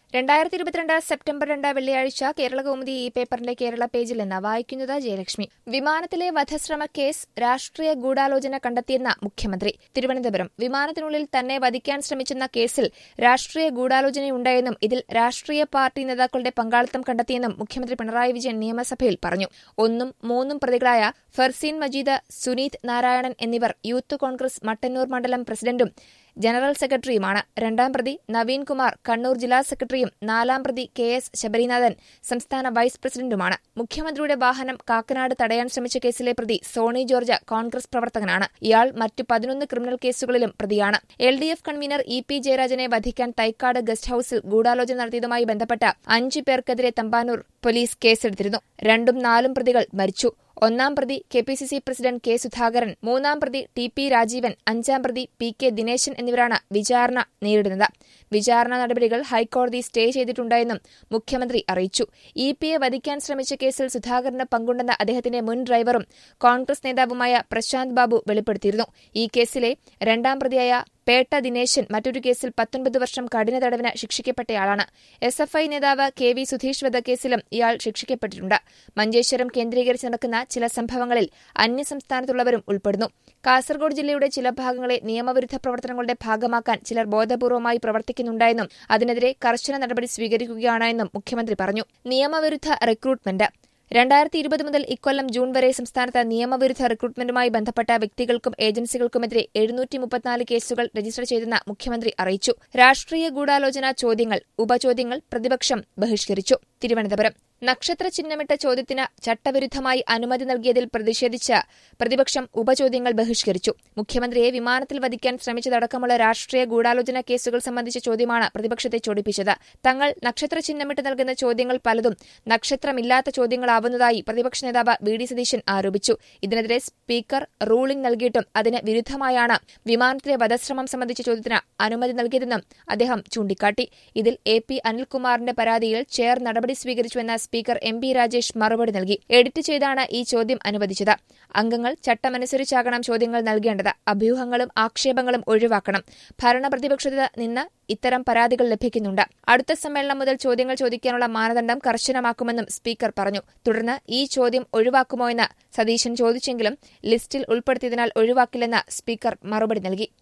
രണ്ടായിരത്തി ഇരുപത്തിരണ്ട് സെപ്റ്റംബർ രണ്ട് വെള്ളിയാഴ്ച കേരള കൗമുദി ഈ പേപ്പറിന്റെ കേരള പേജിൽ നിന്ന് വായിക്കുന്നത് ജയലക്ഷ്മി വിമാനത്തിലെ വധശ്രമ കേസ് രാഷ്ട്രീയ ഗൂഢാലോചന കണ്ടെത്തിയെന്ന മുഖ്യമന്ത്രി തിരുവനന്തപുരം വിമാനത്തിനുള്ളിൽ തന്നെ വധിക്കാൻ ശ്രമിച്ചെന്ന കേസിൽ രാഷ്ട്രീയ ഗൂഢാലോചനയുണ്ടായെന്നും ഇതിൽ രാഷ്ട്രീയ പാർട്ടി നേതാക്കളുടെ പങ്കാളിത്തം കണ്ടെത്തിയെന്നും മുഖ്യമന്ത്രി പിണറായി വിജയൻ നിയമസഭയിൽ പറഞ്ഞു ഒന്നും മൂന്നും പ്രതികളായ ഫർസീൻ മജീദ് സുനീത് നാരായണൻ എന്നിവർ യൂത്ത് കോൺഗ്രസ് മട്ടന്നൂർ മണ്ഡലം പ്രസിഡന്റും ജനറൽ സെക്രട്ടറിയുമാണ് രണ്ടാം പ്രതി നവീൻ കുമാർ കണ്ണൂർ ജില്ലാ സെക്രട്ടറിയും നാലാം പ്രതി കെ എസ് ശബരിനാഥൻ സംസ്ഥാന വൈസ് പ്രസിഡന്റുമാണ് മുഖ്യമന്ത്രിയുടെ വാഹനം കാക്കനാട് തടയാൻ ശ്രമിച്ച കേസിലെ പ്രതി സോണി ജോർജ് കോൺഗ്രസ് പ്രവർത്തകനാണ് ഇയാൾ മറ്റു പതിനൊന്ന് ക്രിമിനൽ കേസുകളിലും പ്രതിയാണ് L D F convener E P ജയരാജനെ വധിക്കാൻ തൈക്കാട് ഗസ്റ്റ് ഹൌസിൽ ഗൂഢാലോചന നടത്തിയതുമായി ബന്ധപ്പെട്ട് അഞ്ചു പേർക്കെതിരെ തമ്പാനൂർ പോലീസ് കേസെടുത്തിരുന്നു രണ്ടും നാലും പ്രതികൾ മരിച്ചു ഒന്നാം പ്രതി K P C C president K Sudhakaran മൂന്നാം പ്രതി ടി പി രാജീവൻ അഞ്ചാം പ്രതി പി കെ ദിനേശൻ എന്നിവരാണ് വിചാരണ നേരിടുന്നത് വിചാരണ നടപടികൾ ഹൈക്കോടതി സ്റ്റേ ചെയ്തിട്ടുണ്ടെന്നും മുഖ്യമന്ത്രി അറിയിച്ചു ഇ പിയെ വധിക്കാൻ ശ്രമിച്ച കേസിൽ സുധാകരന് പങ്കുണ്ടെന്ന അദ്ദേഹത്തിന്റെ മുൻ ഡ്രൈവറും കോൺഗ്രസ് നേതാവുമായ പ്രശാന്ത് ബാബു വെളിപ്പെടുത്തിയിരുന്നു ഈ കേസിലെ രണ്ടാം പ്രതിയായ പേട്ട ദിനേശൻ മറ്റൊരു കേസിൽ പത്തൊൻപത് വർഷം കഠിന തടവിന് ശിക്ഷിക്കപ്പെട്ടയാളാണ് എസ് എഫ് ഐ നേതാവ് കെ വി സുധീഷ് വധക്കേസിലും ഇയാൾ ശിക്ഷിക്കപ്പെട്ടിട്ടുണ്ട് മഞ്ചേശ്വരം കേന്ദ്രീകരിച്ച് നടക്കുന്ന ചില സംഭവങ്ങളിൽ അന്യസംസ്ഥാനത്തുള്ളവരും ഉൾപ്പെടുന്നു കാസർഗോഡ് ജില്ലയുടെ ചില ഭാഗങ്ങളെ നിയമവിരുദ്ധ പ്രവർത്തനങ്ങളുടെ ഭാഗമാക്കാൻ ചിലർ ബോധപൂർവമായി പ്രവർത്തിക്കുന്നുണ്ടെന്നും അതിനെതിരെ കർശന നടപടി സ്വീകരിക്കുകയാണെന്നും മുഖ്യമന്ത്രി പറഞ്ഞു നിയമവിരുദ്ധ റിക്രൂട്ട്മെന്റ് രണ്ടായിരത്തി ഇരുപത് മുതൽ ഇക്കൊല്ലം ജൂൺ വരെ സംസ്ഥാനത്ത് നിയമവിരുദ്ധ റിക്രൂട്ട്മെന്റുമായി ബന്ധപ്പെട്ട വ്യക്തികൾക്കും ഏജൻസികൾക്കുമെതിരെ എഴുന്നൂറ്റി മുപ്പത്തിനാല് കേസുകൾ രജിസ്റ്റർ ചെയ്തെന്ന് മുഖ്യമന്ത്രി അറിയിച്ചു രാഷ്ട്രീയ ഗൂഢാലോചന ചോദ്യങ്ങൾ ഉപചോദ്യങ്ങൾ പ്രതിപക്ഷം ബഹിഷ്കരിച്ചു തിരുവനന്തപുരം നക്ഷത്ര ചിഹ്നമിട്ട ചോദ്യത്തിന് ചട്ടവിരുദ്ധമായി അനുമതി നൽകിയതിൽ പ്രതിഷേധിച്ച് പ്രതിപക്ഷം ഉപചോദ്യങ്ങൾ ബഹിഷ്കരിച്ചു മുഖ്യമന്ത്രിയെ വിമാനത്തിൽ വധിക്കാൻ ശ്രമിച്ചതടക്കമുള്ള രാഷ്ട്രീയ ഗൂഢാലോചന കേസുകൾ സംബന്ധിച്ച ചോദ്യമാണ് പ്രതിപക്ഷത്തെ ചോടിപ്പിച്ചത് തങ്ങൾ നക്ഷത്ര ചിഹ്നമിട്ട് നൽകുന്ന ചോദ്യങ്ങൾ പലതും നക്ഷത്രമില്ലാത്ത ചോദ്യങ്ങളാവുന്നതായി പ്രതിപക്ഷ നേതാവ് വി ഡി സതീശൻ ആരോപിച്ചു ഇതിനെതിരെ സ്പീക്കർ റൂളിംഗ് നൽകിയിട്ടും അതിന് വിരുദ്ധമായാണ് വിമാനത്തിലെ വധശ്രമം സംബന്ധിച്ച ചോദ്യത്തിന് അനുമതി നൽകിയതെന്നും അദ്ദേഹം ചൂണ്ടിക്കാട്ടി ഇതിൽ എ പി അനിൽകുമാറിന്റെ പരാതിയിൽ ചെയർ നടപടി സ്വീകരിച്ചുവെന്ന സ്പീക്കർ എം പി രാജേഷ് മറുപടി നൽകി എഡിറ്റ് ചെയ്താണ് ഈ ചോദ്യം അനുവദിച്ചത് അംഗങ്ങൾ ചട്ടമനുസരിച്ചാകണം ചോദ്യങ്ങൾ നൽകേണ്ടത് അഭ്യൂഹങ്ങളും ആക്ഷേപങ്ങളും ഒഴിവാക്കണം ഭരണപ്രതിപക്ഷത്ത് നിന്ന് ഇത്തരം പരാതികൾ ലഭിക്കുന്നുണ്ട് അടുത്ത സമ്മേളനം മുതൽ ചോദ്യങ്ങൾ ചോദിക്കാനുള്ള മാനദണ്ഡം കർശനമാക്കുമെന്നും സ്പീക്കർ പറഞ്ഞു തുടർന്ന് ഈ ചോദ്യം ഒഴിവാക്കുമോ എന്ന് സതീശൻ ചോദിച്ചെങ്കിലും ലിസ്റ്റിൽ ഉൾപ്പെടുത്തിയതിനാൽ ഒഴിവാക്കില്ലെന്ന് സ്പീക്കർ മറുപടി നൽകി